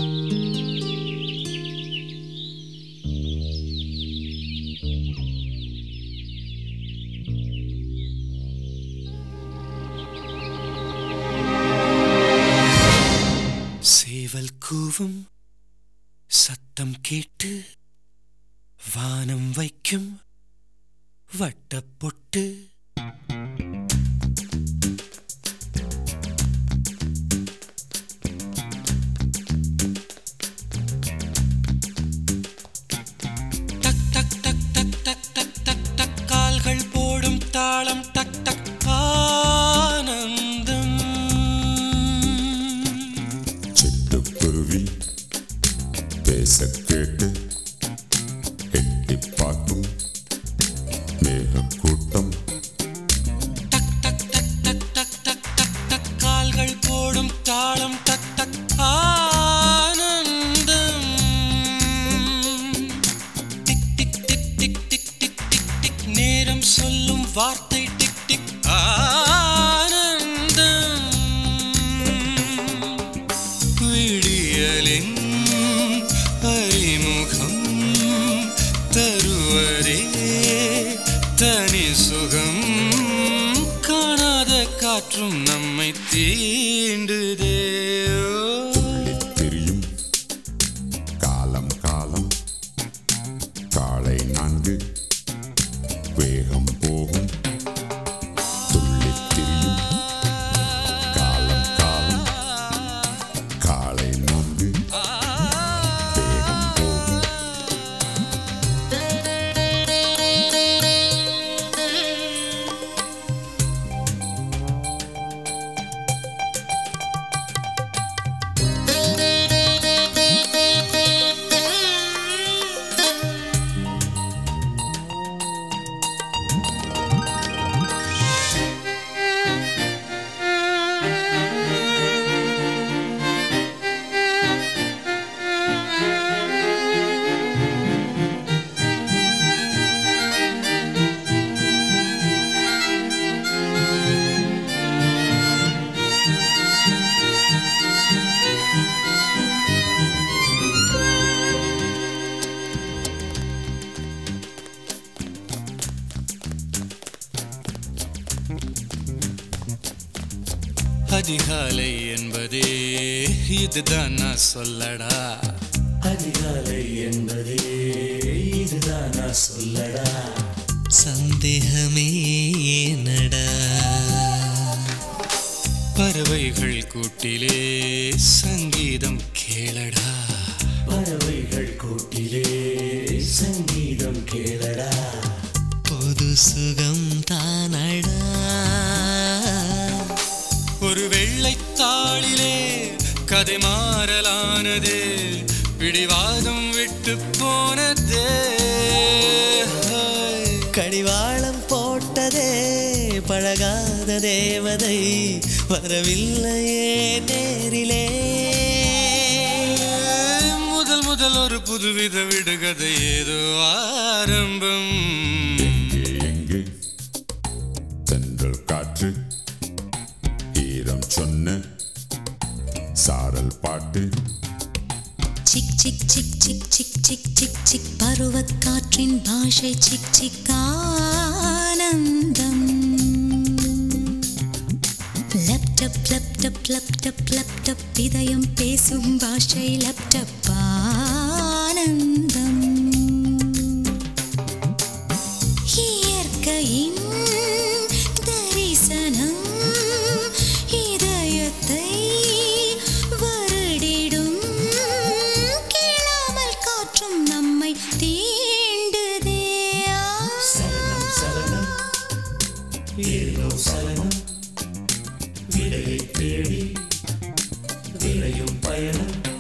சேவல் கூவும் சத்தம் கேட்டு வானம் வைக்கும் வட்டப்பொட்டு டக் டக் டக் டக் டக் டக் டக் டக் கால்கள் போடும் தாளம் டக் டக் ஆனந்தம் சிட்டுக்குருவி பேச கேட்டு எட்டி பார்க்கும் மேகக்கூட்டம் டக் டக் டக் டக் டக் டக் டக் டக் கால்கள் போடும் தாளம் டக் டக் ஆனந்தம் டிக் டிக் டிக் டிக் டிக் டிக் டிக் டிக் நேரம் சொல்லும் வார்த்தை டிக் டிக் ஆனந்தம் விடியலின் அறிமுகம் தருவரே தனி சுகம் காணாத காற்றும் நம்மை தீண்டுதே துள்ளித் திரியும் காலம் காலம் காலை நான்கு வேகம் போகும் துள்ளித் திரியும் காலம் காலம் காலை நான்கு வேகம் போகும் அதிகாலை என்பதே இதுதான் நான் சொல்லடா அதிகாலை என்பதே இதுதான் நான் சொல்லடா சந்தேகமே ஏனடா பறவைகள் கூட்டிலே சங்கீதம் கேளடா பறவைகள் கூட்டிலே சங்கீதம் கேளடா பொது சுகம் தானடா ஒரு வெள்ளைத்தாளிலே கதை மாறலானதே பிடிவாதம் விட்டு போனதே கடிவாளம் போட்டதே பழகாத தேவதை வரவில்லையே நேரிலே முதல் முதல் ஒரு புதுவித விடுகதை ஏதோ ஆரம்பம் எங்கே எங்கே தென்றல் காற்று ஈரம் சொன்ன சாரல் பாட்டு சிக் சிக் சிக் சிக் சிக் சிக் சிக் சிக் பருவத் காற்றின் பாஷை சிக் சிக் ஆனந்தம் லேப்டப் லேப்டப் லேப்டப் லேப்டப் இதயம் பேசும் பாஷை லேப்டப் ஆனந்தம் இயற்கையின் தரிசனம் இதயத்தை வருடிடும் கேளாமல் காற்றும் நம்மை தீண்டுதே சலனம் சலனம் ஏதோ சலனம் விடையை தேடி விளையும் பயணம்